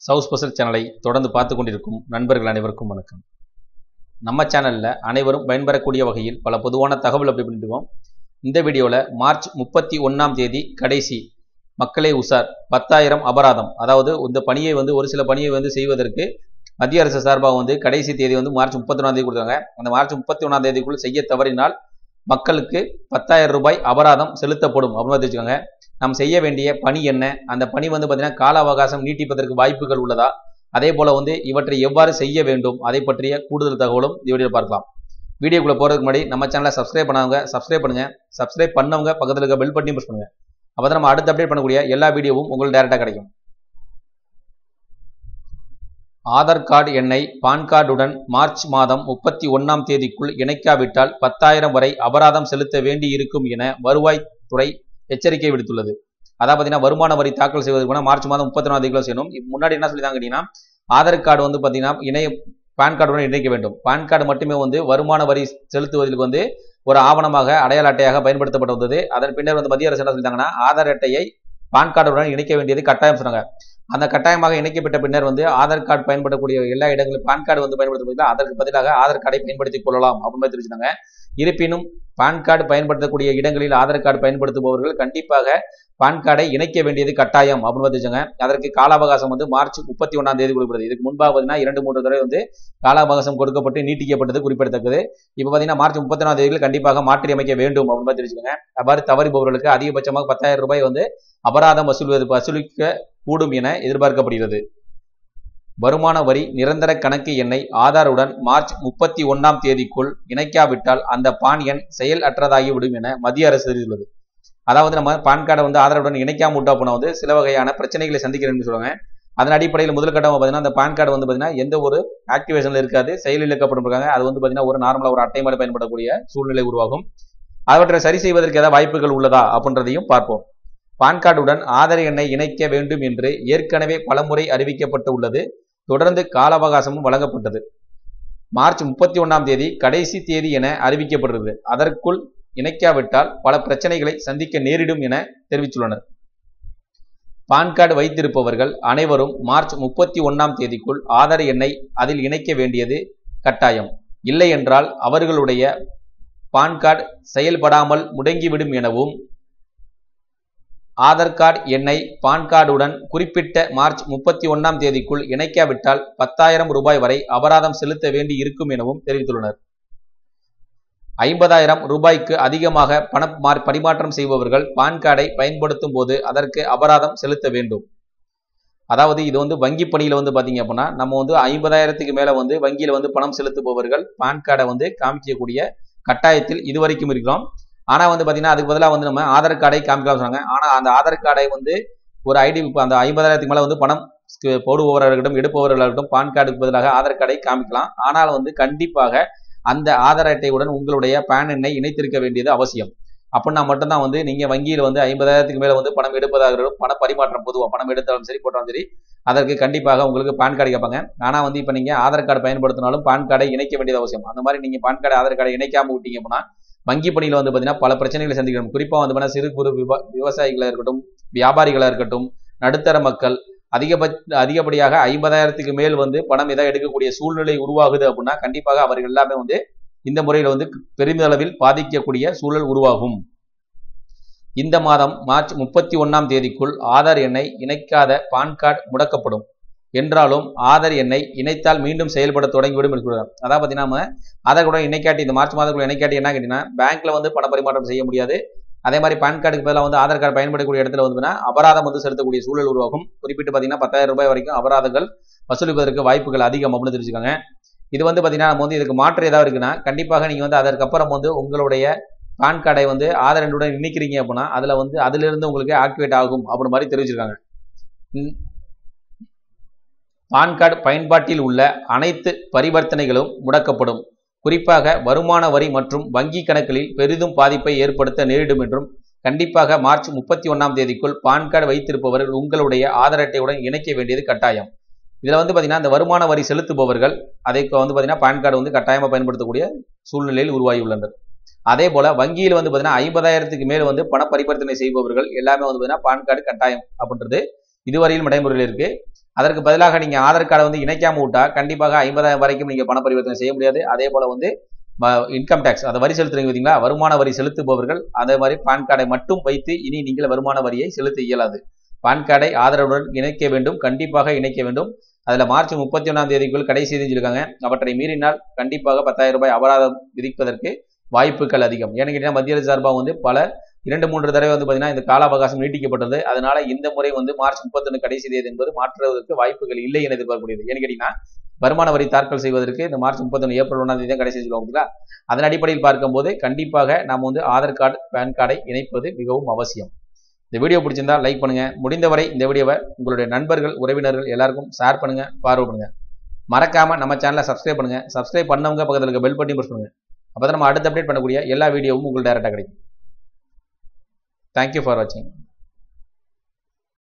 south special சேனலை தொடர்ந்து பார்த்து கொண்டிருக்கும் நண்பர்கள் அனைவருக்கும் வணக்கம் நம்ம சேனலில் அனைவரும் பயன்பெறக்கூடிய வகையில் பல பொதுவான தகவல் அப்படி பண்ணிட்டுருக்கோம் இந்த வீடியோவில் மார்ச் முப்பத்தி ஒன்றாம் தேதி கடைசி மக்களே உஷார் பத்தாயிரம் அபராதம் அதாவது இந்த பணியை வந்து ஒரு சில பணியை வந்து செய்வதற்கு மத்திய அரசு சார்பாக வந்து கடைசி தேதி வந்து மார்ச் முப்பத்தி ஒன்றாம் தேதி கொடுத்தாங்க அந்த மார்ச் முப்பத்தி ஒன்றாம் தேதிக்குள் செய்ய தவறினால் மக்களுக்கு பத்தாயிரம் ரூபாய் அபராதம் செலுத்தப்படும் அப்படின்னு வச்சுக்கோங்க நாம் செய்ய வேண்டிய பணி என்ன அந்த பணி வந்து பார்த்தீங்கன்னா கால அவகாசம் நீட்டிப்பதற்கு வாய்ப்புகள் உள்ளதா அதே போல வந்து இவற்றை எவ்வாறு செய்ய வேண்டும் அதை பற்றிய கூடுதல் தகவலும் இந்த வீடியோவில் பார்க்கலாம் வீடியோக்குள்ள போறதுக்கு முன்னாடி நம்ம சேனலை சப்ஸ்கிரைப் பண்ணாதவங்க சப்ஸ்கிரைப் பண்ணுங்க சப்ஸ்கிரைப் பண்ணவங்க பக்கத்தில் இருக்க பெல் பட்டனையும் ப்ரெஸ் பண்ணுங்க அப்போ நம்ம அடுத்து அப்டேட் பண்ணக்கூடிய எல்லா வீடியோவும் உங்களுக்கு டேரெக்டாக கிடைக்கும் ஆதார் கார்டு எண்ணை பான் கார்டுடன் மார்ச் மாதம் முப்பத்தி ஒன்றாம் தேதிக்குள் இணைக்காவிட்டால் பத்தாயிரம் வரை அபராதம் செலுத்த வேண்டி இருக்கும் என வருவாய்த்துறை எச்சரிக்கை விடுத்துள்ளது அதாவது பார்த்தீங்கன்னா வருமான வரி தாக்கல் செய்வதற்கு மார்ச் மாதம் முப்பத்தி ஒன்றாம் தேதிக்குள்ள செய்யணும் முன்னாடி என்ன சொல்லிதாங்க கேட்டீங்கன்னா ஆதார் கார்டு வந்து பார்த்தீங்கன்னா இணைய பான் கார்டுடன் இணைக்க வேண்டும் பான் கார்டு மட்டுமே வந்து வருமான வரி செலுத்துவதற்கு வந்து ஒரு ஆவணமாக அடையாள அட்டையாக பயன்படுத்தப்பட்டு வந்தது அதன் பின்னர் வந்து மத்திய அரசு என்ன சொல்லிட்டாங்கன்னா ஆதார் அட்டையை பான் கார்டுடன் இணைக்க வேண்டியது கட்டாயம் சொன்னாங்க அந்த கட்டாயமாக இணைக்கப்பட்ட பின்னர் வந்து ஆதார் கார்டு பயன்படக்கூடிய எல்லா இடங்களிலும் பான் கார்டு வந்து பயன்படுத்தப்படுது அதற்கு பதிலாக ஆதார் கார்டை பயன்படுத்திக் கொள்ளலாம் அப்படின்னு தெரிவிச்சாங்க இருப்பினும் பான் கார்டு பயன்படுத்தக்கூடிய இடங்களில் ஆதார் கார்டு பயன்படுத்துபவர்கள் கண்டிப்பாக பான் கார்டை இணைக்க வேண்டியது கட்டாயம் அப்படின்னு தெரிவிச்சாங்க அதற்கு கால அவகாசம் வந்து மார்ச் முப்பத்தி ஒன்றாம் தேதி கொடுக்கப்படுது இதுக்கு முன்பாக பார்த்தீங்கன்னா இரண்டு மூன்று தடவை வந்து கால அவகாசம் கொடுக்கப்பட்டு நீட்டிக்கப்பட்டது குறிப்பிடத்தக்கது இப்போ பார்த்தீங்கன்னா மார்ச் முப்பத்தி ஒன்றாம் தேதியில் கண்டிப்பாக மாற்றி அமைக்க வேண்டும் அப்படின்னு தெரிவிச்சுக்கோங்க அவ்வாறு தவறிபவர்களுக்கு அதிகபட்சமாக பத்தாயிரம் ரூபாய் வந்து அபராதம் வசூல்வது வசூலிக்க கூடும் என எதிர்பார்க்கப்படுகிறது வருமான வரி நிரந்தர கணக்கு எண்ணை ஆதாருடன் மார்ச் முப்பத்தி ஒன்றாம் தேதிக்குள் இணைக்காவிட்டால் அந்த பான் எண் செயல் அற்றதாகிவிடும் என மத்திய அரசு தெரிவித்துள்ளது அதாவது நம்ம பான் கார்டை வந்து ஆதாருடன் இணைக்காம விட்டா போனால் வந்து சில வகையான பிரச்சனைகளை சந்திக்கிறேன்னு சொல்லுவாங்க அதன் அடிப்படையில் முதல் கட்டமாக பார்த்தீங்கன்னா அந்த பான் கார்டு வந்து பார்த்தீங்கன்னா எந்த ஒரு ஆக்டிவேஷனில் இருக்காது செயலில் இழக்கப்படும் இருக்காங்க அது வந்து பார்த்தீங்கன்னா ஒரு நார்மலாக ஒரு அட்டை மாதிரி பயன்படக்கூடிய சூழ்நிலை உருவாகும் அவற்றை சரி செய்வதற்கு ஏதாவது வாய்ப்புகள் உள்ளதா அப்படின்றதையும் பார்ப்போம் பான் கார்டுடன் ஆதார் எண்ணை இணைக்க வேண்டும் என்று ஏற்கனவே பலமுறை அறிவிக்கப்பட்டு உள்ளது தொடர்ந்து கால அவகாசமும் வழங்கப்பட்டது மார்ச் முப்பத்தி ஒன்றாம் தேதி கடைசி தேதி என அறிவிக்கப்படுகிறது அதற்குள் இணைக்காவிட்டால் பல பிரச்சனைகளை சந்திக்க நேரிடும் என தெரிவித்துள்ளனர் பான் கார்டு வைத்திருப்பவர்கள் அனைவரும் மார்ச் முப்பத்தி ஒன்றாம் தேதிக்குள் ஆதார் எண்ணை அதில் இணைக்க வேண்டியது கட்டாயம் இல்லை என்றால் அவர்களுடைய பான் கார்டு செயல்படாமல் முடங்கிவிடும் எனவும் ஆதார் கார்டு எண்ணை பான் கார்டுடன் குறிப்பிட்ட மார்ச் முப்பத்தி ஒன்றாம் தேதிக்குள் இணைக்காவிட்டால் பத்தாயிரம் ரூபாய் வரை அபராதம் செலுத்த வேண்டி இருக்கும் எனவும் தெரிவித்துள்ளனர் ஐம்பதாயிரம் ரூபாய்க்கு அதிகமாக பண பரிமாற்றம் செய்பவர்கள் பான் கார்டை பயன்படுத்தும் போது அதற்கு அபராதம் செலுத்த வேண்டும் அதாவது இது வந்து வங்கி பணியில் வந்து பார்த்தீங்க அப்படின்னா நம்ம வந்து ஐம்பதாயிரத்துக்கு மேலே வந்து வங்கியில் வந்து பணம் செலுத்துபவர்கள் பான் கார்டை வந்து காமிக்கக்கூடிய கட்டாயத்தில் இதுவரைக்கும் இருக்கிறோம் ஆனால் வந்து பார்த்தீங்கன்னா அதுக்கு பதிலாக வந்து நம்ம ஆதார் கார்டை காமிக்கலாம் சொன்னாங்க ஆனால் அந்த ஆதார் கார்டை வந்து ஒரு ஐடி அந்த ஐம்பதாயிரத்துக்கு மேலே வந்து பணம் போடுபவர்களாகட்டும் எடுப்பவர்களாகட்டும் பான் கார்டுக்கு பதிலாக ஆதார் கார்டை காமிக்கலாம் ஆனால் வந்து கண்டிப்பாக அந்த ஆதார் அட்டையுடன் உங்களுடைய பேன் எண்ணை இணைத்திருக்க வேண்டியது அவசியம் அப்படின்னா மட்டும்தான் வந்து நீங்கள் வங்கியில் வந்து ஐம்பதாயிரத்துக்கு மேலே வந்து பணம் எடுப்பதாக பண பரிமாற்றம் பொதுவாக பணம் எடுத்தாலும் சரி போட்டாலும் சரி அதற்கு கண்டிப்பாக உங்களுக்கு பான் கார்டு கேட்பாங்க ஆனால் வந்து இப்போ நீங்கள் ஆதார் கார்டு பயன்படுத்தினாலும் பான் கார்டை இணைக்க வேண்டியது அவசியம் அந்த மாதிரி நீங்கள் பான் கார்டு ஆதார் கார்டை இணைக்காம விட்டீங்க அப்படின்னா வங்கி பணியில் வந்து பார்த்தீங்கன்னா பல பிரச்சனைகளை சந்திக்கணும் குறிப்பாக வந்து பார்த்தீங்கன்னா சிறு குறு விவசாயிகளாக இருக்கட்டும் வியாபாரிகளாக இருக்கட்டும் நடுத்தர மக்கள் அதிகபட்ச அதிகப்படியாக ஐம்பதாயிரத்துக்கு மேல் வந்து பணம் எதாவது எடுக்கக்கூடிய சூழ்நிலை உருவாகுது அப்படின்னா கண்டிப்பாக அவர்கள் எல்லாமே வந்து இந்த முறையில் வந்து பெருமளவில் பாதிக்கக்கூடிய சூழல் உருவாகும் இந்த மாதம் மார்ச் முப்பத்தி ஒன்றாம் தேதிக்குள் ஆதார் எண்ணை இணைக்காத பான் கார்டு முடக்கப்படும் என்றாலும் ஆதார் எண்ணை இணைத்தால் மீண்டும் செயல்பட தொடங்கிவிடும் இருக்கிறார் அதாவது பார்த்தீங்கன்னா நம்ம ஆதார் கூட இணைக்காட்டி இந்த மார்ச் மாதத்துக்குள்ள இணைக்காட்டி என்ன கேட்டீங்கன்னா பேங்க்ல வந்து பண பரிமாற்றம் செய்ய முடியாது அதே மாதிரி பான் கார்டுக்கு பதிலாக வந்து ஆதார் கார்டு பயன்படக்கூடிய இடத்துல வந்து அபராதம் வந்து செலுத்தக்கூடிய சூழல் உருவாகும் குறிப்பிட்டு பார்த்தீங்கன்னா பத்தாயிரம் ரூபாய் வரைக்கும் அபராதங்கள் வசூலிப்பதற்கு வாய்ப்புகள் அதிகம் அப்படின்னு தெரிஞ்சுக்காங்க இது வந்து பார்த்தீங்கன்னா நம்ம வந்து இதுக்கு மாற்று ஏதாவது இருக்குன்னா கண்டிப்பாக நீங்கள் வந்து அதற்கப்புறம் வந்து உங்களுடைய பான் கார்டை வந்து ஆதார் எண்ணுடன் இணைக்கிறீங்க அப்படின்னா அதில் வந்து அதிலிருந்து உங்களுக்கு ஆக்டிவேட் ஆகும் அப்படி மாதிரி தெரிவிச்சிருக்காங்க பான் கார்டு பயன்பாட்டில் உள்ள அனைத்து பரிவர்த்தனைகளும் முடக்கப்படும் குறிப்பாக வருமான வரி மற்றும் வங்கி கணக்குகளில் பெரிதும் பாதிப்பை ஏற்படுத்த நேரிடும் என்றும் கண்டிப்பாக மார்ச் முப்பத்தி ஒன்றாம் தேதிக்குள் பான் கார்டு வைத்திருப்பவர்கள் உங்களுடைய ஆதார் அட்டையுடன் இணைக்க வேண்டியது கட்டாயம் இதில் வந்து பார்த்தீங்கன்னா இந்த வருமான வரி செலுத்துபவர்கள் அதை வந்து பார்த்தீங்கன்னா பான் கார்டு வந்து கட்டாயமாக பயன்படுத்தக்கூடிய சூழ்நிலையில் உருவாகியுள்ளனர் அதே போல வங்கியில் வந்து பார்த்தீங்கன்னா ஐம்பதாயிரத்துக்கு மேல் வந்து பண பரிவர்த்தனை செய்பவர்கள் எல்லாமே வந்து பார்த்தீங்கன்னா பான் கார்டு கட்டாயம் அப்படின்றது இதுவரையில் நடைமுறையில் இருக்கு அதற்கு பதிலாக நீங்க ஆதார் கார்டை வந்து இணைக்காம விட்டா கண்டிப்பாக ஐம்பதாயிரம் வரைக்கும் நீங்க பண பரிவர்த்தனை செய்ய முடியாது அதே போல வந்து இன்கம் டேக்ஸ் அதை வரி செலுத்துறீங்க பார்த்தீங்களா வருமான வரி செலுத்துபவர்கள் அதே மாதிரி பான் கார்டை மட்டும் வைத்து இனி நீங்கள் வருமான வரியை செலுத்த இயலாது பான் கார்டை ஆதரவுடன் இணைக்க வேண்டும் கண்டிப்பாக இணைக்க வேண்டும் அதில் மார்ச் முப்பத்தி ஒன்றாம் தேதிக்குள் கடைசி செஞ்சிருக்காங்க அவற்றை மீறினால் கண்டிப்பாக பத்தாயிரம் ரூபாய் அபராதம் விதிப்பதற்கு வாய்ப்புகள் அதிகம் ஏன்னு கேட்டீங்கன்னா மத்திய அரசு சார்பாக வந்து பல இரண்டு மூன்று தடவை வந்து பார்த்தீங்கன்னா இந்த கால அவகாசம் நீட்டிக்கப்பட்டது அதனால இந்த முறை வந்து மார்ச் முப்பத்தொன்று கடைசி தேதி என்பது மாற்றுவதற்கு வாய்ப்புகள் இல்லை என எதிர்பார்க்கக்கூடியது ஏன்னு கேட்டீங்கன்னா வருமான வரி தாக்கல் செய்வதற்கு இந்த மார்ச் முப்பத்தொன்று ஏப்ரல் ஒன்றாம் தேதி தான் கடைசி வச்சுருக்கோம் அதன் அடிப்படையில் பார்க்கும்போது கண்டிப்பாக நாம் வந்து ஆதார் கார்டு பேன் கார்டை இணைப்பது மிகவும் அவசியம் இந்த வீடியோ பிடிச்சிருந்தா லைக் பண்ணுங்க முடிந்தவரை இந்த வீடியோவை உங்களுடைய நண்பர்கள் உறவினர்கள் எல்லாருக்கும் ஷேர் பண்ணுங்க ஃபார்வர்ட் பண்ணுங்க மறக்காம நம்ம சேனலை சப்ஸ்கிரைப் பண்ணுங்க சப்ஸ்கிரைப் பண்ணவங்க பக்கத்தில் இருக்க பெல் பட்டி ப்ரெஸ் பண்ணுங்க அப்போ நம்ம அடுத்து அப்டேட் பண்ணக்கூடிய எல்லா வீடியோவும் உங்களுக்கு டேரெக்டாக கிடைக்கும் தேங்க்யூ ஃபார் வாட்சிங்